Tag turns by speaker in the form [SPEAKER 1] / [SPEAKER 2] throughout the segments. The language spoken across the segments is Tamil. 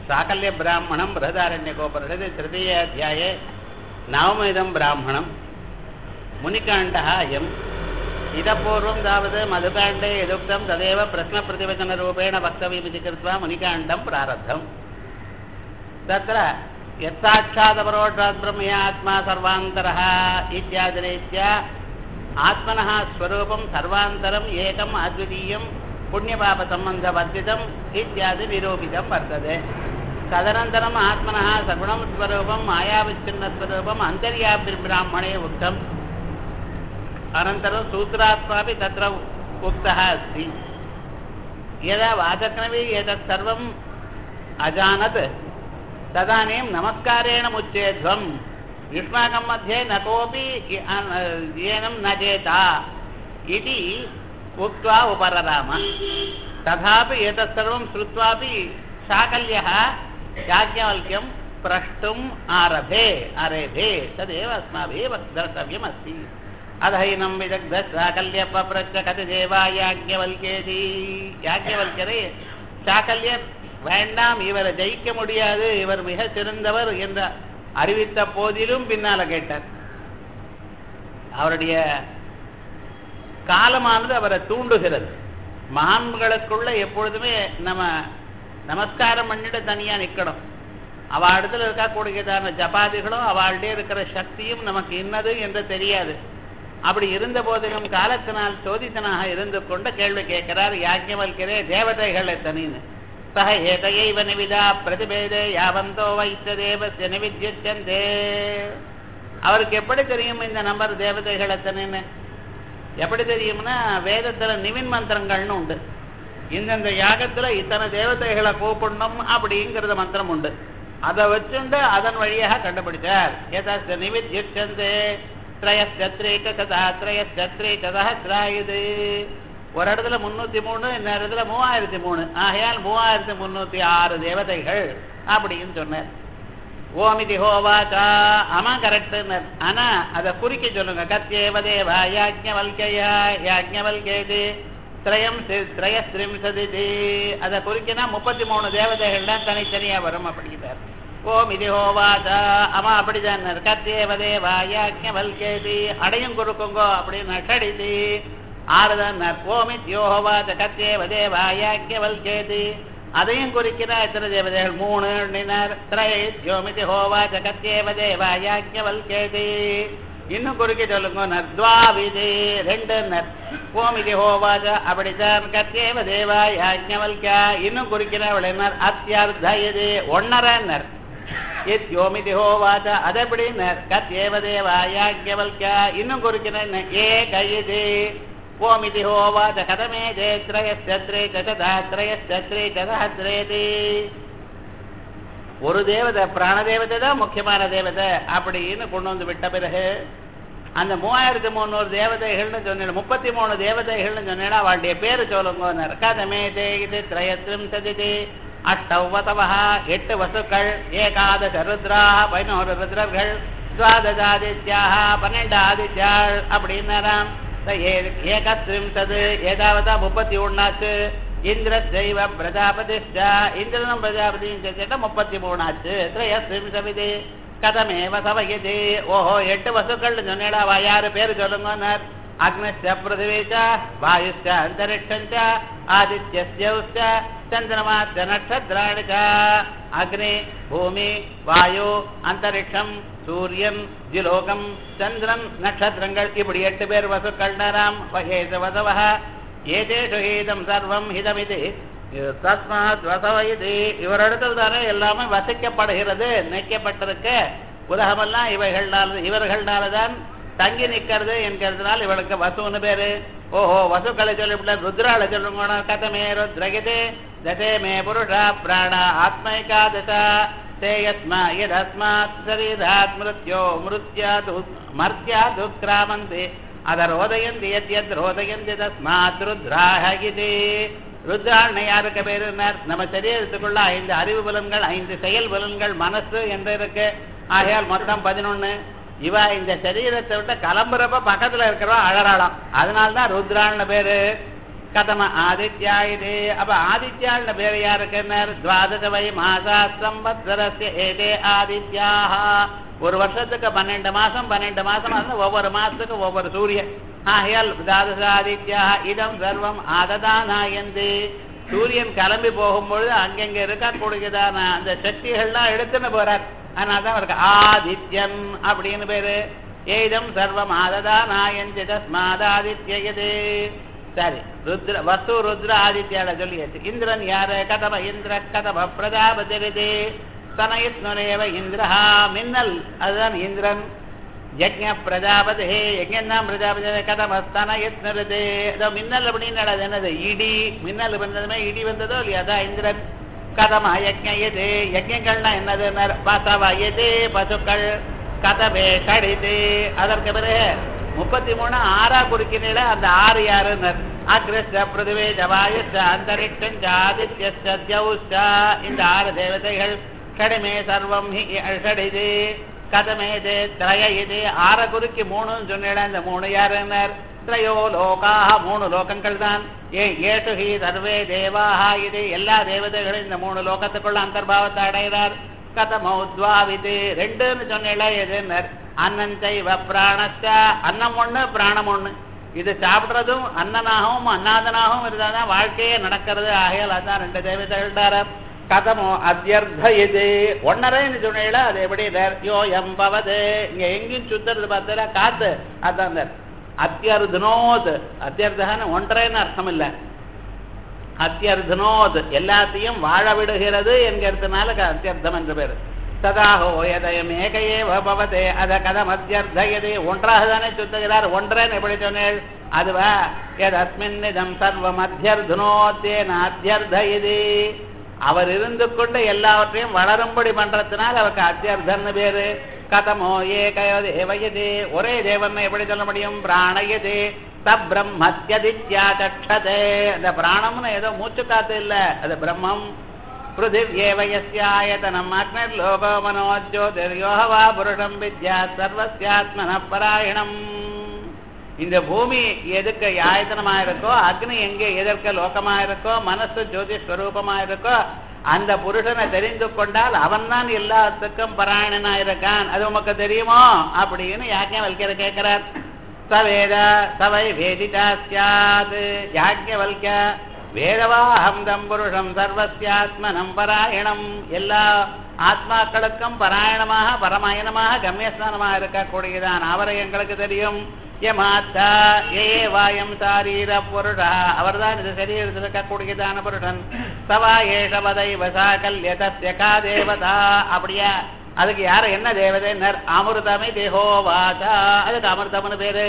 [SPEAKER 1] साकल्यब्राह्मणं बृहदारण्यकोपनिषदि तृतीये अध्याये नवमिदं ब्राह्मणं मुनिकाण्डः अयम् इतः पूर्वं तावत् मधुकाण्डे यदुक्तं तदेव प्रश्नप्रतिवचनरूपेण वक्तव्यमिति कृत्वा मुनिकाण्डं प्रारब्धम् तत्र यत्साक्षादपरोक्षात् ब्रह्मया आत्मा सर्वान्तरः इत्यादिरीत्या आत्मनः स्वरूपं सर्वान्तरम् एकम् अद्वितीयं पुण्यपापसम्बन्धवर्जितम् इत्यादि निरूपितं वर्तते तदनन्तरम् आत्मनः सगुणं स्वरूपं मायाविच्छिन्नस्वरूपम् अन्तर्याब्राह्मणे उक्तम् अनन्तरं सूत्रात्मापि तत्र उक्तः अस्ति यदा वाचक्नवी एतत् सर्वम् अजानत् तदानीं नमस्कारेण मुच्चेध्वम् युष्माकं मध्ये न कोऽपि येनं न चेता इति उक्त्वा उपरराम तथापि एतत् सर्वं श्रुत्वापि शाकल्यः याज्ञवल्क्यं प्रष्टुम् आरभे आरेभे तदेव अस्माभिः द्रष्टव्यमस्ति अधैनं विदग्धशाकल्यपप्रच्छ कति देवा யாஜ்ஞவல்கேதி யாஜ்ஞவல்கரே சாக்கல்யர் வேண்டாம் இவரை ஜெயிக்க முடியாது இவர் மிக சிறந்தவர் என்று அறிவித்த போதிலும் பின்னால கேட்டார் அவருடைய காலமானது அவரை தூண்டுகிறது மகான்களுக்குள்ள எப்பொழுதுமே நம்ம நமஸ்காரம் பண்ணிட்டு தனியா நிக்கணும் அவ இடத்துல இருக்கக்கூடியதான ஜபாதிகளும் அவள்கிட்ட இருக்கிற சக்தியும் நமக்கு இன்னது என்று தெரியாது அப்படி இருந்த போதிலும் காலத்தினால் சோதித்தனாக இருந்து கொண்டு கேள்வி கேட்கிறார் யாஜ்ஞவல்கிறே தேவதைகள் எத்தனின்னு சக ஏதையைவ நிவிதா பிரதிபேதே யாவந்தோ வைத்த தேவசிய நிவித்யந்தே அவருக்கு எப்படி தெரியும் இந்த நம்பர் தேவதைகள் எத்தனைன்னு எப்படி தெரியும்னா வேதத்துல நிவின் மந்திரங்கள்னு உண்டு இந்தந்த யாகத்துல இத்தனை தேவதைகளை கூப்பிடணும் அப்படிங்கிறது மந்திரம் உண்டு அதை வச்சுண்டு அதன் வழியாக கண்டுபிடிச்சார் ஏதாச்சு நிவித்யந்தே திரயஸ்திரேகதா திரயஸ்திரேகதஹஸ்ராயுது ஒரு இடத்துல முன்னூத்தி மூணு இன்னொரு இடத்துல மூவாயிரத்தி மூணு ஆகையால் மூவாயிரத்தி முன்னூத்தி ஆறு தேவதைகள் அப்படின்னு சொன்னார் ஓமிதி ஹோவாச்சா ஆமா கரெக்ட் ஆனா அதை குறிக்க சொல்லுங்க கத்தியேவ தேவா யாஜ்ஞவல்கையா யாஜ்ஞவல்கேது திரயம் திரயஸ்திரிம்சதி அதை குறிக்கினா முப்பத்தி மூணு தேவதைகள் தான் தனித்தனியா வரும் அப்படிங்கிறார் ஓம் இது ஹோவாச்சா அம்மா அப்படிதான் கத்தியேவ தேவா யாஜ்ஞவல்கேதி அடையும் கொடுக்குங்கோ அப்படின்னு கடிதி ஆறுதான் ஓமித்யோஹோவாச்ச கத்தியேவ தேவா யாஜ்ஞவல்கேதி அதையும் குறிக்கிறார் எத்தனை தேவதைகள் மூணு திரயோமிதி ஹோவாச்ச கத்தியேவ தேவா யாஜ்ஞவல்கேதி இன்னும் குறிக்க சொல்லுங்க நர்த்வாவிதி ரெண்டு நர் ஓமிதி ஹோவாச்ச அப்படித்தான் கத்தியேவ தேவா யாஜ்ஞவல்கா இன்னும் குறிக்கிறவள் என்ன அத்தியார்த்த இது ஒன்னரை நர் யோமிதி ஹோவாச்ச அதெப்படி நர் கத்தியேவ தேவா யாஜ்ஞவல்கா இன்னும் குறிக்கிறேன் ஏ கைது ஓமிதி ஹோவாச்ச கதமே ஜே திரயஸ்திரே சதா திரயஸ்திரே சதஹஸ்ரேதி ஒரு தேவதை பிராண தேவதை தான் முக்கியமான தேவதை அப்படின்னு கொண்டு வந்து விட்ட பிறகு அந்த மூவாயிரத்தி முந்நூறு தேவதைகள்னு சொன்னேன் முப்பத்தி மூணு தேவதைகள்னு சொன்னேன்னா அவளுடைய பேரு சொல்லுங்க கதமே தேகிது திரயத்திரம் சதிது அஷ்டவதவா எட்டு வசுக்கள் ஏகாதச ருத்ரா பதினோரு ருத்ரர்கள் துவாதசாதித்யாக பன்னெண்டு ஆதித்யாள் அப்படின்னாராம் ஏகத்ரிம்சது ஏதாவதா முப்பத்தி ஒன்னாச்சு இந்திர தெய்வ பிரஜாபதிஷ்டா இந்திரனும் பிரஜாபதியும் சேர்த்துட்டா முப்பத்தி மூணாச்சு திரயஸ்திரிம்சவிது கதமேவ சவயது ஓஹோ எட்டு வசுக்கள் சொன்னேடா யாரு பேரு சொல்லுங்க அக்னிஷ்ட பிருத்திவீச்ச வாயுச்ச அந்தரிக்ஷஞ்ச ஆதித்யஸ்யௌச்ச சந்திரமாச்ச நட்சத்திராணி அக்னி பூமி வாயு அந்தரிக்ஷம் சூரியன் ஜிலோகம் சந்திரன் நட்சத்திரங்கள் இப்படி எட்டு பேர் வசுக்கள் நராம் வகேச வசவ ஏதேஷு ஹீதம் சர்வம் ஹிதமிது தஸ்மாத் வசவ இது இவரிடத்தில் தானே எல்லாமே வசிக்கப்படுகிறது நினைக்கப்பட்டிருக்க உலகமெல்லாம் இவைகள்னால இவர்கள்னாலதான் தங்கி நிக்கிறது என்கிறதுனால இவளுக்கு வசுன்னு பேரு ஓஹோ வசுக்களை சொல்லிவிட்ட ருத்ரால சொல்லுங்க கதமே ருத்ரகிதே தசே மே புருஷா பிராண ஆத்மைகா தசா ते यस्मा यदस्मात् शरीरात् मृत्यो मृत्यादु मर्त्यादुक्रामन्ति अदरोदयन्ति यद्यद् रोदयन्ति तस्मात् रुद्राः इति ருத்ராள்னு யாருக்கு பேரு நம்ம சரீரத்துக்குள்ள ஐந்து அறிவு பலன்கள் ஐந்து செயல் பலன்கள் மனசு என்று இருக்கு ஆகையால் மொத்தம் பதினொன்னு இவ இந்த சரீரத்தை விட்டு கிளம்புறப்ப பக்கத்துல இருக்கிறவா அழறாளாம் அதனால்தான் ருத்ரான்னு பேரு கதம ஆதித்யா இது அப்ப ஆதித்யாள்னு பேர் யாருக்குன்னார் துவாதச வை மாசா சம்பத்சரஸ்ய ஏதே ஆதித்யாக ஒரு வருஷத்துக்கு பன்னெண்டு மாசம் பன்னெண்டு மாசம் வந்து ஒவ்வொரு மாசத்துக்கு ஒவ்வொரு சூரியன் ஆகையால் துவாதச ஆதித்யா இதம் சர்வம் ஆததானாயந்து சூரியன் கிளம்பி போகும்பொழுது அங்கங்க இருக்கக்கூடியதான அந்த சக்திகள்லாம் எடுத்துன்னு போறார் அதனால தான் அவருக்கு ஆதித்யன் அப்படின்னு பேரு ஏதம் சர்வம் ஆததானாயந்தி தஸ்மாதாதித்யது சரி ருத்ர வசு ருத்ர ஆதித்யால சொல்லியாச்சு இந்திரன் யாரு கதம இந்திர கதம பிரஜாபதிருது தனயித்னுரேவ இந்திரஹா மின்னல் அதுதான் இந்திரன் யஜ்ஞ பிரஜாபதி யஜ்ஞாம் பிரஜாபதி கதமஸ்தனயத்னுருது இதோ மின்னல் அப்படின்னு அது என்னது இடி மின்னல் வந்ததுமே இடி வந்ததோ இல்லையா அதான் இந்திரன் கதம யஜ்ஞது யஜ்ஞங்கள்னா என்னது பசவயது பசுக்கள் கதவே கடிது அதற்கு பிறகு முப்பத்தி மூணு ஆறா குறிக்கிறீங்கள அந்த ஆறு யாருன்னு அக்ரஸ்ட பிருதுவே ஜவாயுஷ அந்தரிக்ஷம் ஆதித்யஸ்ட இந்த ஆறு தேவதைகள் ஷடிமே சர்வம் ஹி ஷடிது கதமேது திரய இது ஆற குறுக்கி மூணுன்னு சொன்னிட இந்த மூணு யாருன்னர் திரையோ லோகாக மூணு லோகங்கள் தான் ஏ ஏஷு ஹி சர்வே தேவாக இது எல்லா தேவதைகளும் இந்த மூணு லோகத்துக்குள்ள அந்தர்பாவத்தை அடைகிறார் கதமௌத்வாவிது ரெண்டுன்னு சொன்னேல எதுன்னர் அன்னஞ்சைவ பிராணச்ச அன்னம் ஒண்ணு பிராணம் ஒண்ணு இது சாப்பிடுறதும் அன்னனாகவும் அன்னாதனாகவும் இருந்தாதான் வாழ்க்கையே நடக்கிறது ஆகையால் அதான் ரெண்டு தேவதைகள் கதமோ அத்தியர்த்த இது ஒன்னரைன்னு சொன்னீங்களா அது எப்படி யோ எம்பவது இங்க எங்கேயும் சுத்துறது பார்த்தா காத்து அதான் அத்தியர்தனோத் அத்தியர்த்தகான்னு ஒன்றரைன்னு அர்த்தம் இல்லை அத்தியர்தனோத் எல்லாத்தையும் வாழ விடுகிறது என்கிறதுனால அத்தியர்த்தம் என்று பேர் ததாஹோ எதயம் ஏகையே பவதே அத கதம் அத்தியர்த்தயது ஒன்றாக தானே சுத்துகிறார் ஒன்றேன்னு எப்படி சொன்னேன் அதுவா எது அஸ்மின் இதம் சர்வம் அத்தியர்தனோத்தேன அத்தியர்த்தயது அவர் இருந்து கொண்டு எல்லாவற்றையும் வளரும்படி பண்றதுனால அவருக்கு அத்தியர்த்தன்னு பேரு கதமோ ஏகயோ தேவயது ஒரே தேவன் எப்படி சொல்ல முடியும் பிராணயது சப்ரம்மத்யதித்யா சக்ஷதே அந்த பிராணம்னு ஏதோ மூச்சு காத்து இல்ல அது பிரம்மம் பிருத்திவியேவயஸ்யாயதனம் அக்னிர்லோகோ மனோஜோதிர்யோகவா புருஷம் வித்யா சர்வஸ்யாத்மன பராயணம் இந்த பூமி எதுக்கு ஆயத்தனமா இருக்கோ அக்னி எங்கே எதற்கு லோகமா இருக்கோ மனசு ஜோதி ஸ்வரூபமா இருக்கோ அந்த புருஷனை தெரிந்து கொண்டால் அவன் தான் எல்லாத்துக்கும் பராயணனா இருக்கான் அது உமக்கு தெரியுமோ அப்படின்னு யாஜ்ஞவல்யர் கேட்கிறார் சவேத சவை வேதிதா சியாது யாஜ்ஞவல்ய வேதவாஹம் தம் புருஷம் சர்வசியாத்மனம் பராயணம் எல்லா ஆத்மாக்களுக்கும் பராயணமாக பரமாயணமாக கம்யஸ்தானமாக இருக்கக்கூடியதான் அவரை எங்களுக்கு தெரியும் யமாத்தா ஏ வாயம் சாரீர புருஷா அவர்தான் இது சரீரத்தில் இருக்கக்கூடியதான புருஷன் சவா ஏஷவதை வசா கல்யதஸ்ய கா தேவதா அப்படியா அதுக்கு யார என்ன தேவதைன்னர் அமிர்தமே தேகோ வாசா அதுக்கு அமிர்தம்னு பேரு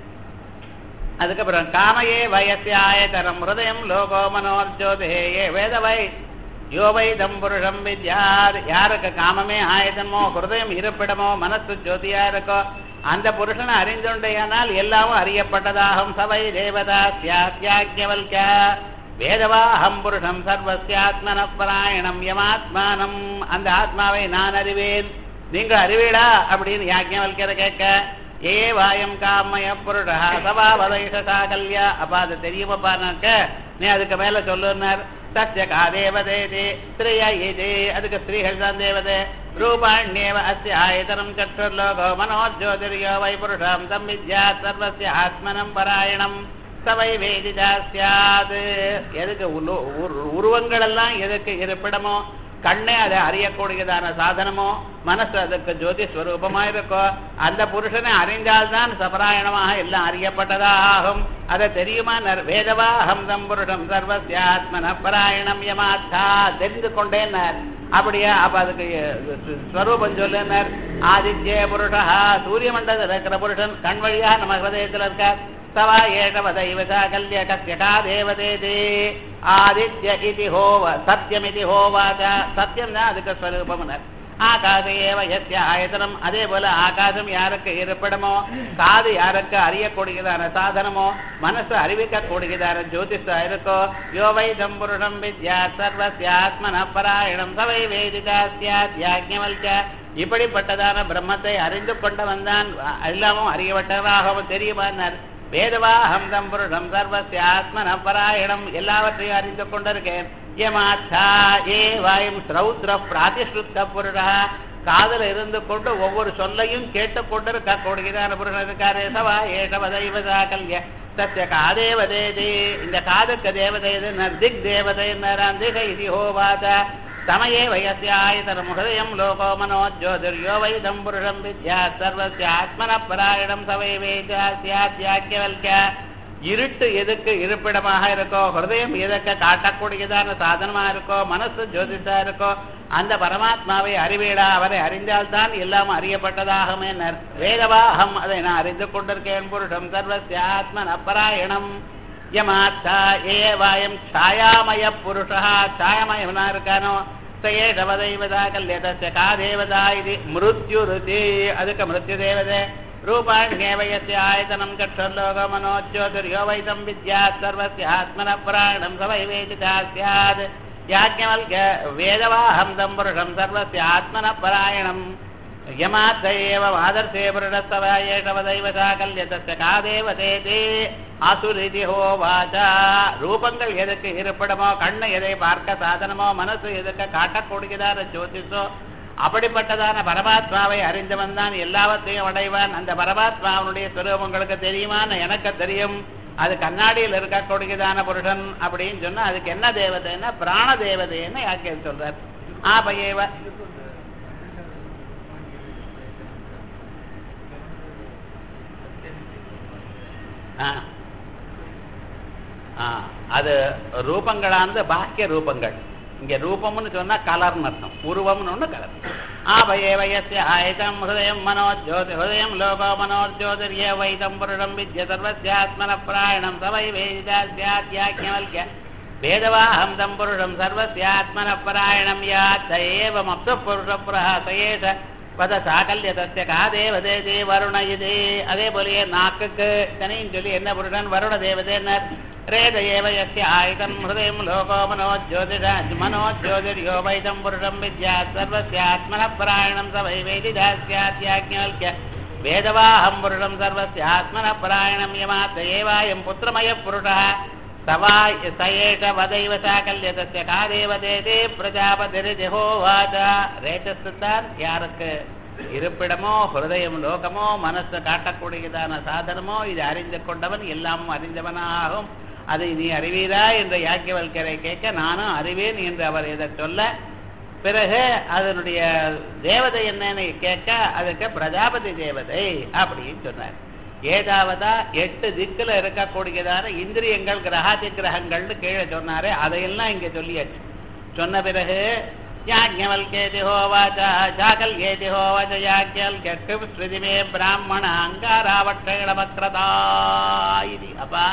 [SPEAKER 1] அதுக்கப்புறம் காமையே வயசிய ஆயத்தனம் ஹிருதயம் லோகோ மனோர்ஜோதே ஏ வேதவை யோவை தம் புருஷம் வித்யார் யாருக்கு காமமே ஆயதனமோ ஹிருதயம் இருப்பிடமோ மனசு ஜோதியா இருக்கோ அந்த புருஷனை அறிந்துண்டையானால் எல்லாமும் அறியப்பட்டதாகும் சபை தேவதா சியாத்யாஜ்யவல்க வேதவாஹம் புருஷம் சர்வசியாத்மன பராயணம் யமாத்மானம் அந்த ஆத்மாவை நான் அறிவேன் நீங்கள் அறிவீடா அப்படின்னு யாஜ்ஞவல்கரை கேட்க ஏ வாயம் காமய புருஷா சபா வதைஷா கல்யா அப்ப அது தெரியுமாப்பானாக்க நீ அதுக்கு மேல சொல்லுனார் தஸ்ய கா தேவதேதி ஸ்திரியா இது அதுக்கு ஸ்திரீகள் தான் தேவதை ரூபாண்யேவ அஸ்ய ஆயதனம் சற்றுர்லோகோ மனோஜோதிர்யோ வை புருஷம் தம் வித்யா சர்வஸ்ய ஆத்மனம் பராயணம் சவை வேதிதா சியாது எதுக்கு உரு- உரு- உருவங்கள் எல்லாம் எதுக்கு இருப்பிடமோ கண்ணே அதை அறியக்கூடியதான சாதனமோ மனசு அதுக்கு ஜோதி ஸ்வரூபமா இருக்கோ அந்த புருஷனை அறிந்தால்தான் சபராயணமாக எல்லாம் அறியப்பட்டதா ஆகும் அதை தெரியுமா நர் வேதவா அகம் தம் புருஷம் சர்வசியாத்மன பராயணம் யமாத்தா தெரிந்து கொண்டேன்னார் அப்படியா அப்ப அதுக்கு அஹ், ஸ்வரூபம் சொல்லுனார் ஆதித்ய புருஷா சூரிய மண்டலத்தில் இருக்கிற புருஷன் கண் வழியா நம்ம ஹிருதயத்தில் இருக்கார் சவா ஏஷவதைவசா கல்ய கஸ்யகா தேவதேதே ஆதித்ய இது ஹோவ சத்தியம் இது ஹோவாச்ச சத்தியம் தான் அதுக்கு ஸ்வரூபம்னர் ஆகாச ஏவ எஸ்ய ஆயத்தனம் அதே போல ஆகாசம் யாருக்கு இருப்பிடமோ காது யாருக்கு அறியக்கூடியதான சாதனமோ மனசு அறிவிக்கக்கூடியதான ஜோதிஷா இருக்கோ யோவை சம்புருஷம் வித்யா சர்வசியாத்மன பராயணம் சவை வேதிகா சியாத் யாஜ்ஞவல்க இப்படிப்பட்டதான பிரம்மத்தை அறிந்து கொண்டவன் தான் எல்லாமும் அறியப்பட்டவராகவும் தெரியுமானார் வேதவாஹம் தம் புருஷம் சர்வசிய ஆத்மன பராயணம் எல்லாவற்றையும் அறிந்து கொண்டிருக்கேன் யமாச்சா ஏ வாயும் ஸ்ரௌத்ர பிராதிஸ்ருத்த புருஷா காதல இருந்து கொண்டு ஒவ்வொரு சொல்லையும் கேட்டுக்கொண்டிருக்க கூடியதான புருஷன் இருக்காரே சவா ஏஷவ தெய்வதா கல்ய சத்திய காதேவதேதி இந்த காதுக்கு தேவதை திக் தேவதை திக இது ஹோவாத சமயே வயசியாயதனம் ஹிருதயம் லோகோ மனோ ஜோதிர்யோ வைதம் புருஷம் வித்யா சர்வசிய ஆத்மன பராயணம் சவை வேதாசியாக்கியவல்க இருட்டு எதுக்கு இருப்பிடமாக இருக்கோ ஹிருதயம் எதுக்கு காட்டக்கூடியதான சாதனமா இருக்கோ மனசு ஜோதிஷா இருக்கோ அந்த பரமாத்மாவை அறிவீடா அவரை அறிந்தால்தான் எல்லாம் அறியப்பட்டதாகுமே வேதவாகம் அதை நான் அறிந்து கொண்டிருக்கேன் புருஷம் சர்வசிய ஆத்மன் அப்பராயணம் யமாத்தா ஏ வாயம் ಛಾಯಾಮಯ புருஷா ಛಾಯಾಮயவனா இருக்கானோ சயேஷவதைவதா கல்யதஸ்ய கா தேவதா இது மிருத்யுருதி அதுக்கு மிருத்யு தேவதை रूपाण्येवयस्य आयतनं कक्षोल्लोको मनोज्योतिर्यो वैदं विद्यात् सर्वस्य आत्मनः प्राणं स वै वेदिता स्यात् याज्ञवल्क्य वेदवाहं तं पुरुषं सर्वस्य आत्मनः परायणम् यमात्र एव आदर्शे पुरुषस्तव एषवदैव சாகல்யதस्य கா தேவதேதே அசுரிதி ஹோவாச்ச ரூபங்கள் எதுக்கு இருப்பிடமோ கண்ணு எதை பார்க்க சாதனமோ மனசு எதுக்கு காட்டக்கூடியதான ஜோதிஷோ அப்படிப்பட்டதான பரமாத்மாவை அறிந்தவன் தான் எல்லாவற்றையும் அடைவான் அந்த பரமாத்மாவனுடைய சுரூபம் உங்களுக்கு தெரியுமான்னு எனக்கு தெரியும் அது கண்ணாடியில் இருக்கக்கூடியதான புருஷன் அப்படின்னு சொன்னா அதுக்கு என்ன தேவதைன்னா பிராண தேவதைன்னு யாக்கே சொல்றார் ஆபயேவ அது ரூபங்களானது பாக்கிய ரூபங்கள் இங்க ரூபம்னு சொன்னா கலர்னு அர்த்தம் உருவம்னு ஒண்ணு கலர் ஆபயே வயசிய ஆயுதம் ஹிருதயம் மனோஜோதி ஹிருதயம் லோகோ மனோஜோதிர்யே வைதம் புருஷம் வித்ய சர்வசியாத்மன பிராயணம் சவை வேதிதாத்யாத்யாக்கியவல்ய வேதவாஹம் தம் புருஷம் சர்வசியாத்மன பிராயணம் யா தயேவமப்சு புருஷ பிரஹசயேஷ பத சாகல்யதஸ்ய கா தேவதேதி வருண இது அதே போலயே நாக்குக்கு தனியும் சொல்லி என்ன புருஷன் வருண தேவதேன்னர் रेद एव यस्य आयतम् हृदयम् लोको मनोज्योतिष मनोज्योतिर्यो वैदम् पुरुषम् विद्यात् सर्वस्यात्मनः परायणम् स वै वेदिदास्यात्याज्ञवल्क्य वेदवाहम् पुरुषम् सर्वस्यात्मनः परायणम् यमात् एवायम् पुत्रमयः पुरुषः स वा स एष वदैव சாகல்யதस्य கா தேவதேதே பிரஜாபதிரிஜிஹோவாச்ச ரேட்டஸ்தான் யாருக்கு இருப்பிடமோ ஹிருதயம் லோகமோ மனசு காட்டக்கூடியதான சாதனமோ இது அறிந்து கொண்டவன் எல்லாமும் அறிந்தவனாகும் அதை நீ அறிவீரா என்ற யாக்கியவல்கரை கேட்க நானும் அறிவேன் என்று அவர் இதை சொல்ல பிறகு அதனுடைய தேவதை என்னன்னு கேட்க அதுக்கு பிரஜாபதி தேவதை அப்படின்னு சொன்னார் ஏதாவதா எட்டு திக்குல இருக்கக்கூடியதான இந்திரியங்கள் கிரகாதி கிரகங்கள்னு கீழே சொன்னாரே அதையெல்லாம் இங்க சொல்லியாச்சு சொன்ன பிறகு யாஜ்ஞவல்கேதி ஹோவாச்ச சாகல்யேதி ஹோவாச்ச யாஜ்ஞவல்கே ஸ்ருதிமே பிராமண அங்காராவட்டேளபக்ரதா இது அப்பா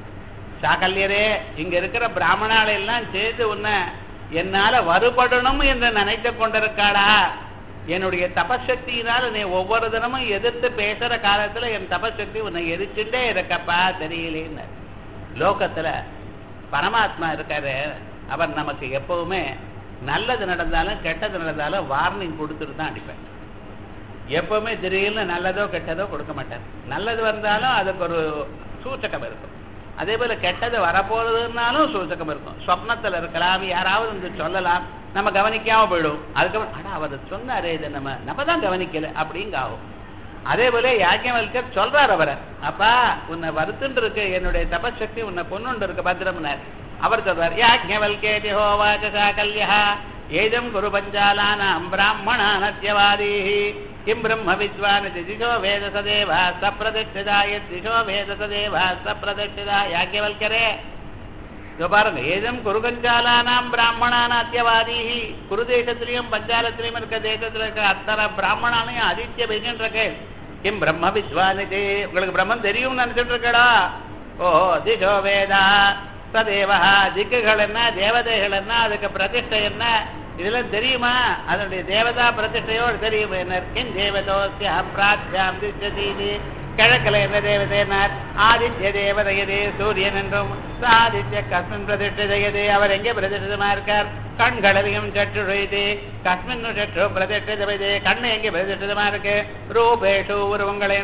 [SPEAKER 1] சாகல்யரே இங்க இருக்கிற பிராமணால எல்லாம் சேர்த்து உன்னை என்னால வருபடணும் என்று நினைத்து கொண்டிருக்காளா என்னுடைய தபசக்தியினால் நீ ஒவ்வொரு தினமும் எதிர்த்து பேசுற காலத்துல என் தபசக்தி உன்னை எரிச்சுட்டே இருக்கப்பா தெரியலேன்னு லோகத்துல பரமாத்மா இருக்காரு அவர் நமக்கு எப்பவுமே நல்லது நடந்தாலும் கெட்டது நடந்தாலும் வார்னிங் கொடுத்துட்டு தான் அடிப்பேன் எப்பவுமே திடீர்னு நல்லதோ கெட்டதோ கொடுக்க மாட்டார் நல்லது வந்தாலும் அதுக்கு ஒரு சூச்சகம் இருக்கும் அதே போல கெட்டது வரப்போறதுனாலும் சூச்சகம் இருக்கும் சொப்னத்துல இருக்கலாம் யாராவது வந்து சொல்லலாம் நம்ம கவனிக்காம போயிடும் அதுக்கப்புறம் ஆனா அவர் சொன்னாரே இதை நம்ம நம்ம தான் கவனிக்கல அப்படிங்க ஆகும் அதே போல யாக்கியவல்கர் சொல்றார் அவரை அப்பா உன்னை வருத்துன்னு இருக்கு என்னுடைய தபசக்தி உன்னை பொண்ணுண்டு இருக்கு பத்திரம்னார் அவர் சொல்றார் யாஜ்ஞவல்கேதி ஹோவாச்ச சாகல்யா ஏதம் குரு பஞ்சாலானாம் பிராமணானத்யவாதி கிம் பிரம்ம வித்வான் திசோ வேத சதேவா சப்ரதிஷ்டிதா திசோ வேத சதேவா சப்ரதிஷ்டிதா யாக்கியவல்கரே இதோ பாருங்க ஏதம் குருகஞ்சாலானாம் பிராமணானாத்தியவாதி குரு தேசத்திலையும் பஞ்சாலத்திலையும் இருக்க தேசத்துல இருக்க அத்தனை பிராமணானையும் ஆதித்ய பெய்கின்ற இருக்கேன் கிம் பிரம்ம வித்வான் இது உங்களுக்கு பிரம்மம் தெரியும் நினைச்சிட்டு இருக்கடா ஓ திசோ வேதா சதேவா திக்குகள் என்ன தேவதைகள் என்ன அதுக்கு பிரதிஷ்டை என்ன இதெல்லாம் தெரியுமா அதனுடைய தேவதா பிரதிஷ்டையோடு தெரியும் என்ன கிம் தேவதோசியம் பிராத்தியாம் திசதீதி கிழக்கில் என்ன தேவதைனார் ஆதித்ய தேவதையதே சூரியன் என்றும் ஆதித்ய கஸ்மின் பிரதிஷ்டிதையதே அவர் எங்கே பிரதிஷ்டிதமா இருக்கார் கண்களவையும் சற்றுழைது கஸ்மின் சற்று பிரதிஷ்டிதவைதே கண்ணு எங்கே பிரதிஷ்டிதமா இருக்கு ரூபேஷு உருவங்கள் என்றும்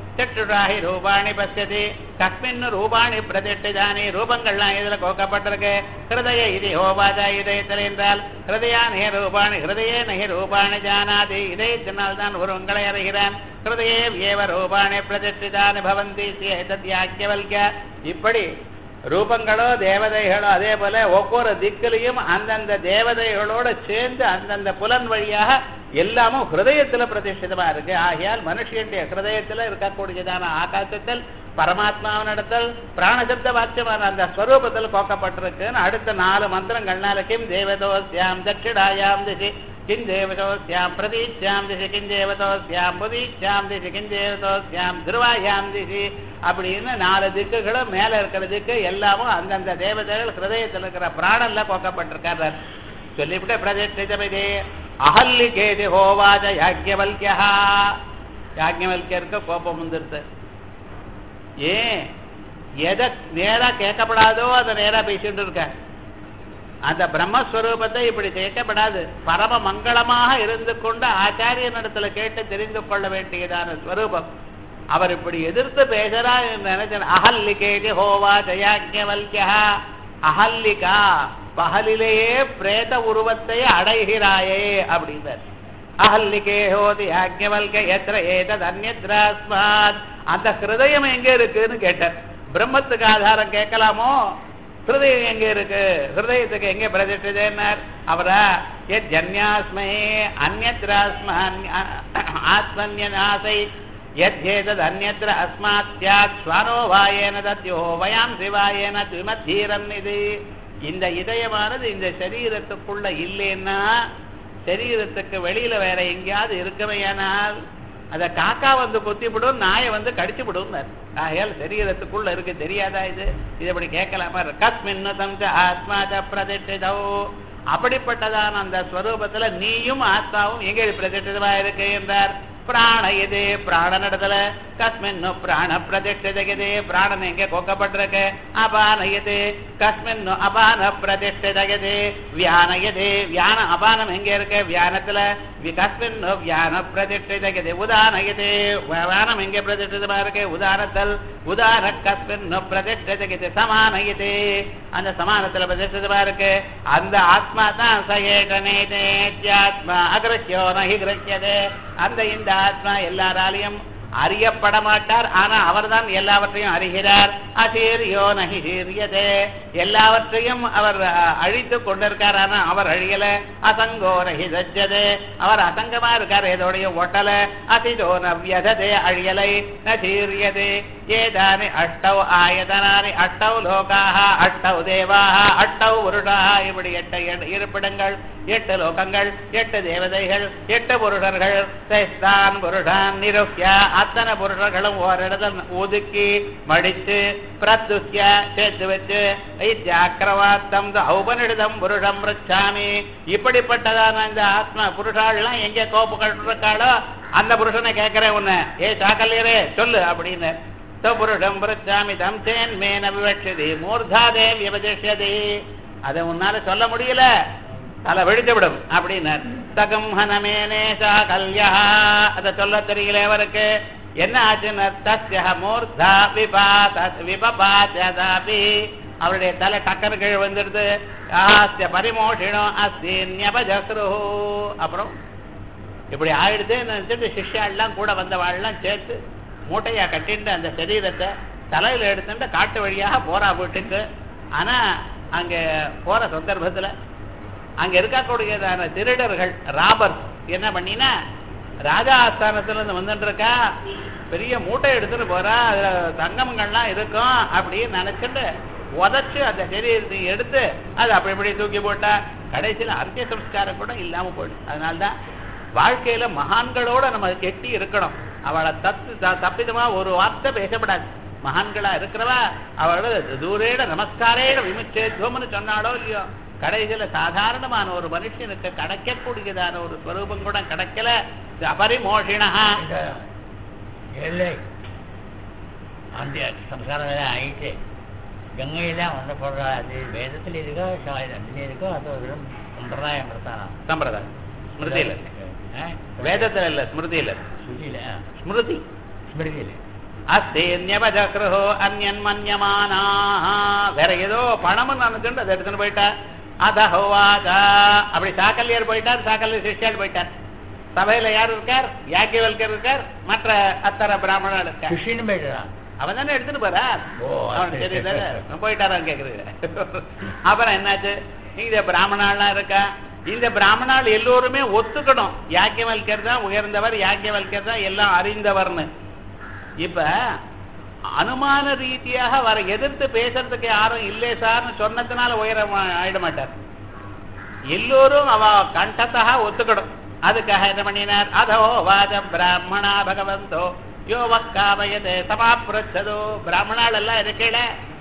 [SPEAKER 1] சற்றுராகி ரூபாணி பசியதி கஸ்மின் ரூபாணி பிரதிஷ்டிதானி ரூபங்கள்லாம் இதுல கோக்கப்பட்டிருக்கு ஹிருதய இது ஹோபாஜா இதயத்தில் என்றால் ஹிருதயானே ரூபாணி ஹிருதயே நகி ரூபாணி ஜானாதி இதயத்தினால் தான் உருவங்களை அறிகிறான் ஹிருதயே ஏவ ரூபாணி பிரதிஷ்டிதானி பவந்தி ஏதத்யாக்கியவல்க இப்படி ரூபங்களோ தேவதைகளோ அதே போல ஒவ்வொரு திக்கிலையும் அந்தந்த தேவதைகளோட சேர்ந்து அந்தந்த புலன் வழியாக எல்லாமும் ஹிருதயத்துல பிரதிஷ்டிதமா இருக்கு ஆகையால் மனுஷனுடைய ஹிருதயத்துல இருக்கக்கூடியதான ஆகாசத்தில் பரமாத்மாவினிடத்தில் பிராணசப்த வாக்கியமான அந்த ஸ்வரூபத்தில் கோக்கப்பட்டிருக்குன்னு அடுத்த நாலு மந்திரங்கள்னால கிம் தேவதோஸ்யாம் தட்சிணாயாம் திசி கிம் தேவதோஸ்யாம் பிரதீச்சாம் திசி கிம் தேவதோஸ்யாம் புதீச்சாம் திசி கிம் தேவதோஸ்யாம் திருவாயாம் திசி அப்படின்னு நாலு திக்குகளும் மேல இருக்கிற திக்கு எல்லாமும் அந்தந்த தேவதைகள் ஹிருதயத்தில் இருக்கிற பிராணல்ல கோக்கப்பட்டிருக்காரு சொல்லிவிட்டு பிரதிஷ்டிதமிதே அகல்லிகேதி ஹோவாஜ யாக்கியவல்யா யாக்கியவல்யருக்கு கோபம் வந்துருது ஏன் எதை நேரா கேட்கப்படாதோ அதை நேரா பேசிட்டு இருக்க அந்த பிரம்மஸ்வரூபத்தை இப்படி கேட்கப்படாது பரம மங்களமாக இருந்து கொண்டு ஆச்சாரியனிடத்துல கேட்டு தெரிந்து கொள்ள வேண்டியதான ஸ்வரூபம் அவர் இப்படி எதிர்த்து பேசுறா நினைச்ச அகல்லிகேதி ஹோவா ஜயாக்கியவல்யா அகல்லிகா பகலிலேயே பிரேத உருவத்தை அடைகிறாயே அப்படின்னார் அகல்லிகே ஹோதி யாக்கியவல்க எத்திர ஏதத் அந்நியத்ராஸ்மாத் அந்த ஹிருதயம் எங்க இருக்குன்னு கேட்டார் பிரம்மத்துக்கு ஆதாரம் கேட்கலாமோ ஹிருதயம் எங்க இருக்கு ஹிருதயத்துக்கு எங்க பிரதிஷ்டிதேன்னார் அவரா எத் ஜன்யாஸ்மே அந்நியத்ராஸ்ம ஆத்மன்யநாசை யத்யேதத் அந்யத்ர அஸ்மாத் ஸ்யாத் ஸ்வரோ வாயேன தத்யோ வயாம் சிவாயேன துமத்தீரன் இது இந்த இதயமானது இந்த சரீரத்துக்குள்ள இல்லைன்னா சரீரத்துக்கு வெளியில வேற எங்கேயாவது இருக்கவையானால் அத காக்கா வந்து கொத்திவிடும் நாயை வந்து கடிச்சு விடும் ஆகையால் சரீரத்துக்குள்ள இருக்கு தெரியாதா இது இது இப்படி கேட்கலாமா கஸ்மின்னுதம் ஆத்மாத பிரதிஷ்டிதோ அப்படிப்பட்டதான அந்த ஸ்வரூபத்துல நீயும் ஆத்மாவும் எங்கே பிரதிஷ்டிதமா இருக்கு என்றார் பிராணயதே பிராணனிடத்துல கஸ்மின் பிராண பிரதிஷ்டிதகதே பிராணன் எங்கே கொக்கப்பட்டிருக்கு அபானயதே கஸ்மின் அபான பிரதிஷ்டிதகதே வியானயதே வியான அபானம் எங்க இருக்கு வியானத்துல கஸ்மின் வியான பிரதிஷ்டிதகதே உதானயதே வியானம் எங்கே பிரதிஷ்டிதமா இருக்கு உதானத்தல் உதார கஸ்மின் பிரதிஷ்டிதகதே சமானயதே அந்த சமானத்துல பிரதிஷ்டிதமா இருக்கு அந்த ஆத்மா தான் சயேகனேத்யாத்மா அகிருஷ்யோ நகி கிருஷ்யதே அந்த இந்த ஆத்மா எல்லாராலையும் அறியப்பட மாட்டார் ஆனா அவர்தான் எல்லாவற்றையும் அறிகிறார் அசீரியோ நகி சீரியதே எல்லாவற்றையும் அவர் அழித்து கொண்டிருக்கார் ஆனா அவர் அழியல அசங்கோ நகி சஜ்ஜதே அவர் அசங்கமா இருக்கார் ஏதோடைய ஒட்டல அசிதோ நவ்யதே அழியலை ந சீரியதே ஏதானி அஷ்டௌ ஆயதனானி அஷ்டௌ லோகாக அஷ்டௌ தேவாக அஷ்டௌ புருஷாக இப்படி எட்டு இருப்பிடங்கள் எட்டு லோகங்கள் எட்டு தேவதைகள் எட்டு புருஷர்கள் தான் புருஷான் நிருக்கிய அத்தனை புருஷர்களும் ஓரிடத்தில் ஒதுக்கி மடிச்சு பிரத்துக்கிய சேர்த்து வச்சு ஐத்தியாக்கிரவாத்தம் ஔபனிடம் புருஷம் ரிச்சாமி இப்படிப்பட்டதான இந்த ஆத்மா புருஷாலாம் எங்கே கோப்புகள் இருக்காளோ அந்த புருஷனை கேட்கிறேன் உன்னை ஏ சாக்கல்யரே சொல்லு அப்படின்னு புருஷம் புரட்சாமி தம் சேன் மேன விவட்சதி மூர்தாதே விபதிஷ்யதி அதை உன்னால சொல்ல முடியல தலை வெடித்து விடும் அப்படின்னார் தகம் ஹனமேனேஷா கல்யா அதை சொல்ல தெரியல அவருக்கு என்ன ஆச்சுன்னு தஸ்ய மூர்தா விபாத விபபாதி அவருடைய தலை டக்கர் கீழ் வந்துடுது ஆஸ்ய பரிமோஷினோ அஸ்தி ஞபஜஸ்ரு அப்புறம் இப்படி ஆயிடுதுன்னு நினைச்சிட்டு சிஷ்யாள்லாம் கூட வந்தவாள்லாம் சேர்த்து மூட்டையா கட்டிட்டு அந்த சரீரத்தை தலையில எடுத்துட்டு காட்டு வழியாக போறா வீட்டுக்கு ஆனா அங்க போற சந்தர்ப்பத்துல அங்க இருக்கக்கூடியதான திருடர்கள் ராபர்ஸ் என்ன பண்ணினா ராஜா ஆஸ்தானத்துல இருந்து வந்துட்டு இருக்கா பெரிய மூட்டை எடுத்துட்டு போறா அதுல தங்கமங்கள்லாம் இருக்கும் அப்படின்னு நினைச்சிட்டு உதச்சு அந்த சரீரத்தை எடுத்து அது அப்படி இப்படி தூக்கி போட்டா கடைசியில அர்த்திய சம்ஸ்காரம் கூட இல்லாம போயிடும் அதனால்தான் வாழ்க்கையில மகான்களோட நம்ம கெட்டி இருக்கணும் அவளை தத்து தப்பிதமா ஒரு வார்த்தை பேசப்படாது மகான்களா இருக்கிறவா அவளோட தூரேட நமஸ்காரேட விமுச்சேத்வம்னு சொன்னாலோ இல்லையோ கடைசியில சாதாரணமான ஒரு மனுஷனுக்கு கிடைக்கக்கூடியதான ஒரு ஸ்வரூபம் கூட கிடைக்கல அபரிமோஷினா
[SPEAKER 2] இல்லை அந்த சம்சாரம் எல்லாம் ஆயிட்டு கங்கையெல்லாம் வந்த போடுறா அது வேதத்தில் இருக்கோ அதில் இருக்கோ அது ஒரு சம்பிரதாயம் பிரதானம்
[SPEAKER 1] சம்பிரதாயம் ஸ்மிருதியில வேதத்துல இல்ல ஸ்மிருதியில
[SPEAKER 2] ஸ்ருதியில்
[SPEAKER 1] ஸ்மிருதி
[SPEAKER 2] ஸ்மிருதியில்
[SPEAKER 1] அஸ்தேன்யபஜக்ருஹோ அந்யன் மன்யமானா வேற ஏதோ பணம்னு நினைச்சுட்டு அதை எடுத்துன்னு போயிட்டா அதஹோவாதா அப்படி சாக்கல்யர் போயிட்டார் சாக்கல்யர் சிஷ்யால் போயிட்டார் சபையில யார் இருக்கார் யாக்கியவல்கர் இருக்கார் மற்ற அத்தர பிராமணர் இருக்கார்
[SPEAKER 2] கிருஷ்ணன் போயிடுறான்
[SPEAKER 1] அவன் தானே எடுத்துட்டு போறார்
[SPEAKER 2] ஓ,
[SPEAKER 1] அவனுக்கு
[SPEAKER 2] சரி,
[SPEAKER 1] தெரியல
[SPEAKER 2] சரி.
[SPEAKER 1] நான் போயிட்டாரான்னு கேக்குறது அப்புறம் என்னாச்சு இந்த பிராமணாலாம் இருக்கா இந்த பிராமணால் எல்லோருமே ஒத்துக்கணும் யாக்கியவல்கர் தான் உயர்ந்தவர் யாக்கியவல்கர் தான் எல்லாம் அறிந்தவர்னு இப்ப அனுமான ரீதியாக வர எதிர்த்து பேசுறதுக்கு யாரும் இல்லை சார்னு சொன்னதுனால உயர மா- ஆயிட மாட்டார் எல்லோரும் அவ கண்டத்தா ஒத்துக்கணும் அதுக்காக என்ன பண்ணினார் அதோ வாஜ பிராமணா பகவந்தோ யோ வக்காமயதே சமாப்பிரச்சதோ பிராமணால் எல்லாம் இருக்கல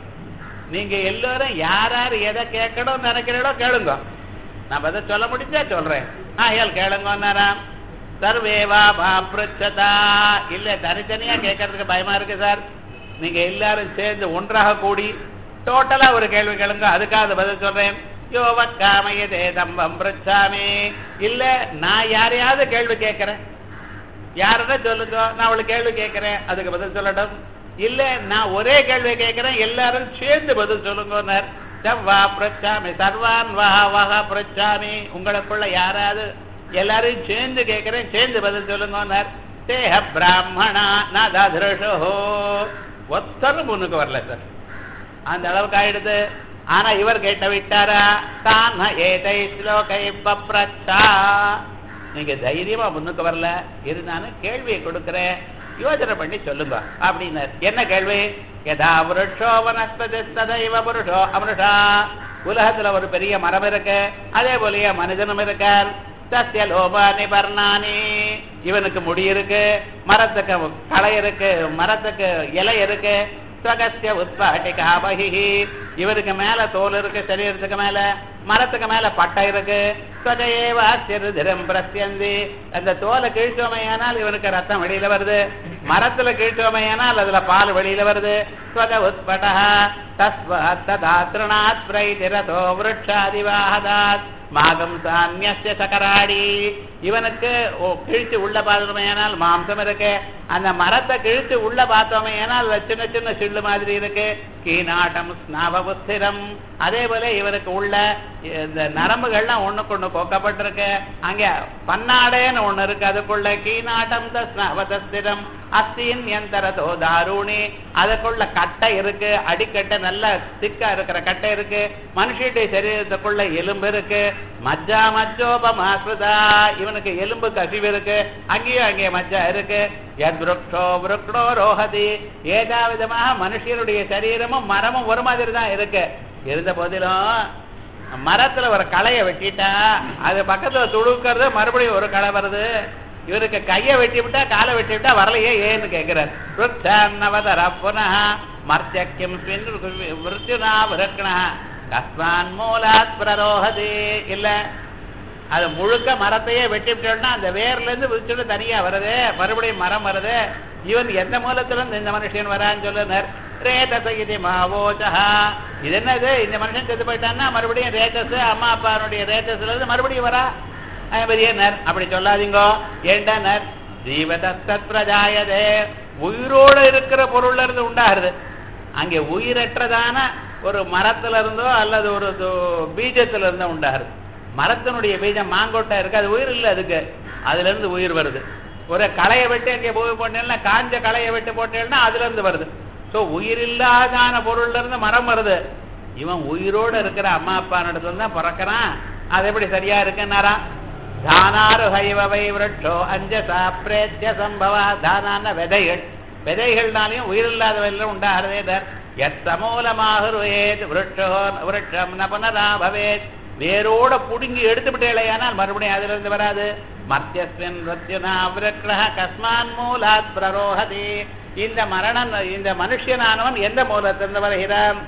[SPEAKER 1] நீங்க எல்லாரும் யார் யார் எதை கேட்கணும்னு நினைக்கிறீங்களோ கேளுங்க நான் பதில் சொல்ல முடிஞ்சா சொல்றேன் ஆயால் கேளுங்கன்னாராம் சர்வேவா மாப்ரச்சதா இல்ல தனித்தனியா கேட்கறதுக்கு பயமா இருக்கு சார் நீங்க எல்லாரும் சேர்ந்து ஒன்றாக கூடி டோட்டலா ஒரு கேள்வி கேளுங்க அதுக்காக அதை பதில் சொல்றேன் யோவக்காமயதே தம்பம் பிரச்சாமே இல்ல நான் யாரையாவது கேள்வி கேட்கிறேன் யாருன்னா சொல்லுங்க நான் அவளுக்கு கேள்வி கேட்கிறேன் அதுக்கு பதில் சொல்லட்டும் இல்ல நான் ஒரே கேள்வி கேட்கிறேன் எல்லாரும் சேர்ந்து பதில் சொல்லுங்கன்னார் வா பிரச்சாமி சர்வான் வா வஹா பிரச்சாமி உங்களுக்குள்ள யாராவது எல்லாரையும் சேர்ந்து கேட்கிறேன் சேர்ந்து பதில் சொல்லுங்கன்னார் தேஹ பிராமணா நாதாதிருஷோ ஒத்தரும் முன்னுக்கு வரல சார் அந்த அளவுக்கு ஆயிடுது ஆனா இவர் கேட்ட விட்டாரா தான் ஏதை ஸ்லோகை பப்ரச்சா நீங்க தைரியமா முன்னுக்கு வரல இருந்தாலும் கேள்வியை கொடுக்கிறேன் யோசனை பண்ணி சொல்லுங்க அப்படின்னார் என்ன கேள்வி யதா புருஷோ வனஸ்பதி ததைவ புருஷோ அமருஷா உலகத்துல ஒரு பெரிய மரம் இருக்கு அதே போலயே மனிதனும் இருக்கார் சத்திய லோப நிபர்ணானி இவனுக்கு முடி இருக்கு மரத்துக்கு களை இருக்கு மரத்துக்கு இலை இருக்கு ஸ்வகஸ்ய உத்பாட்டிகா பகிஹி இவருக்கு மேல தோல் இருக்கு சரீரத்துக்கு மேல மரத்துக்கு மேல பட்டை இருக்கு ஸ்வகையேவ சிறுதிரம் பிரத்யந்தி அந்த தோலை கிழிச்சோமையானால் இவனுக்கு ரத்தம் வெளியில வருது மரத்துல கிழிச்சோமையானால் அதுல பால் வெளியில வருது ஸ்வக உத்பட்டா தஸ்வத் ததா திருணாத் பிரைதிரதோ விருட்சாதிவாகதாத் மாகம் சான்யஸ்ய சகராடி இவனுக்கு ஓ, கிழிச்சு உள்ள பார்த்தோமையானால் மாம்சம் இருக்கு அந்த மரத்தை கிழிச்சு உள்ள பார்த்தோமையானால் அது சின்ன சின்ன சில்லு மாதிரி இருக்கு கீநாட்டம் ஸ்நாபபுஸ்திரம் அதே போல இவனுக்கு உள்ள இந்த நரம்புகள்லாம் ஒண்ணுக்கு ஒண்ணு கொக்கப்பட்டிருக்கு அங்க பன்னாடேன்னு ஒண்ணு இருக்கு அதுக்குள்ள கீநாட்டம் ஸ்நாபதஸ்திரம் அஸ்தின் எந்தரதோ தாருணி அதுக்குள்ள கட்டை இருக்கு அடிக்கட்டை நல்ல திக்கா இருக்கிற கட்டை இருக்கு மனுஷனுடைய சரீரத்துக்குள்ள எலும்பு இருக்கு மஜ்ஜா மஜ்ஜோபமாஸ்ருதா இவனுக்கு எலும்பு கசிவு இருக்கு அங்கேயும் அங்கே மஜ்ஜா இருக்கு எத் விருக்ஷோ விருக்ஷோ ரோஹதி ஏதாவிதமாக மனுஷனுடைய சரீரமும் மரமும் ஒரு மாதிரி தான் இருக்கு இருந்த போதிலும் மரத்துல ஒரு களையை வெட்டிட்டா அது பக்கத்துல துடுக்கிறது மறுபடியும் ஒரு களை வருது இவருக்கு கையை வெட்டி விட்டா காலை வெட்டி விட்டா வரலையே ஏன்னு கேட்கிறார் ருத்தான்னவதர புனः மர்த்தியம் விருத்தினா விரக்ணா கஸ்மான் மூலாத் பிரரோஹதி இல்ல அது முழுக்க மரத்தையே வெட்டி விட்டோம்னா அந்த வேர்ல இருந்து விரிச்சுட்டு தனியா வருது மறுபடியும் மரம் வருது இவன் எந்த மூலத்துல இருந்து இந்த மனுஷன் வரான்னு சொல்லுனர் ரேதச இது மாவோச்சா இது என்னது இந்த மனுஷன் செத்து போயிட்டான்னா மறுபடியும் ரேதஸ் அம்மா அப்பானுடைய ரேதஸ்ல இருந்து மறுபடியும் வரா பெரியனர் அப்படி சொல்லாதீங்கோ ஏண்டானர் ஜீவதத் பிரஜாயதே உயிரோட இருக்கிற பொருள்ல இருந்து உண்டாகிறது அங்கே உயிரற்றதான ஒரு மரத்துல இருந்தோ அல்லது ஒரு து- பீஜத்துல இருந்தோ உண்டாகிறது மரத்தினுடைய பீஜம் மாங்கொட்டை இருக்கு அது உயிர் இல்லை அதுக்கு அதுல இருந்து உயிர் வருது ஒரு களையை வெட்டி அங்கே போய் போட்டேன்னா காஞ்ச களையை வெட்டி போட்டேன்னா அதுல இருந்து வருது ஸோ உயிர் இல்லாதான பொருள்ல இருந்து மரம் வருது இவன் உயிரோட இருக்கிற அம்மா அப்பா இடத்துல தான் பிறக்கிறான் அது எப்படி சரியா இருக்குன்னாரா தானாரு ஹைவவை விரட்சோ அஞ்சசா பிரேத்திய சம்பவா தானான விதைகள் விதைகள்னாலையும் உயிரில்லாதவெல்லாம் உண்டாகிறதே தர் எத்தமூலமாக விருட்சோ விருட்சம் ந புனரா பவேத் வேரோட புடுங்கி எடுத்துவிட்டேலையானால் மறுபடியும் அதுல இருந்து வராது மத்தியஸ்மின் மிருத்யுனா விரக்ரஹ கஸ்மான் மூலாத் பிரரோஹதி இந்த மரணம் இந்த மனுஷனானவன் எந்த மூலத்திலிருந்து வருகிறான்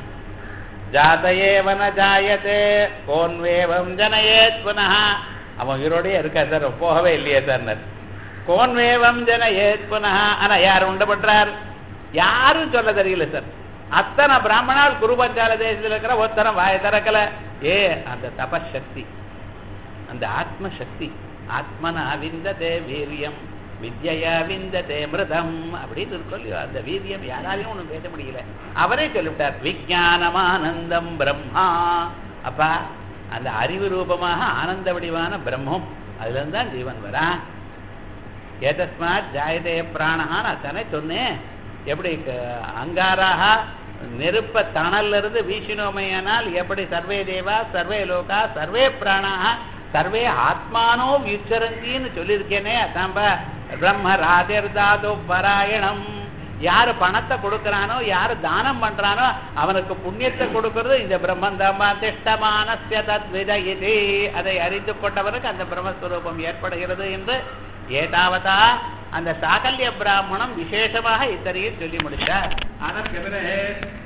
[SPEAKER 1] ஜாதயேவன ஜாயத்தே கோன்வேவம் ஜனயேத் புனः அவன் உயிரோடயே இருக்கா சார் போகவே இல்லையே சார் கோன்வேவம் ஜனயேத் புனः ஆனா யார் உண்டு பண்றார் யாரும் சொல்ல தெரியல சார் அத்தனை பிராமணால் குரு பஞ்சால தேசத்தில் இருக்கிற ஒத்தனம் வாய திறக்கல ஏ அந்த தபசக்தி அந்த ஆத்மசக்தி ஆத்மனா விந்ததே வீரியம் வித்யா விந்ததே மிருதம் அப்படின்னு இருக்கும் இல்லையோ அந்த வீரியம் யாராலையும் ஒண்ணும் பேச முடியல அவரே சொல்லிவிட்டார் விஜயானமானந்தம் பிரம்மா அப்பா அந்த அறிவு ரூபமாக ஆனந்த வடிவான பிரம்மம் அதுல இருந்து தான் ஜீவன் வரான் ஏதஸ்மாத் ஜாயதே பிராணஹான்னு அத்தனை சொன்னேன் எப்படி க- அங்காராக நெருப்ப தணல்ல இருந்து வீசினோமையானால் எப்படி சர்வே தேவா சர்வே லோகா சர்வே பிராணாக சர்வே ஆத்மானோ வியுச்சரந்தின்னு சொல்லியிருக்கேனே அதான்ப பிரம்ம ராதிர்தாதோ பராயணம் யாரு பணத்தை கொடுக்கறானோ யாரு தானம் பண்றானோ அவனுக்கு புண்ணியத்தை கொடுக்கறது இந்த பிரம்மந்தமா திஷ்டமானஸ்ய தத்வித இது அதை அறிந்து கொண்டவனுக்கு அந்த பிரம்மஸ்வரூபம் ஏற்படுகிறது என்று ஏதாவதா அந்த சாகல்ய பிராமணம் விசேஷமாக இத்தனையும் சொல்லி முடித்தார் அதற்கு பிறகு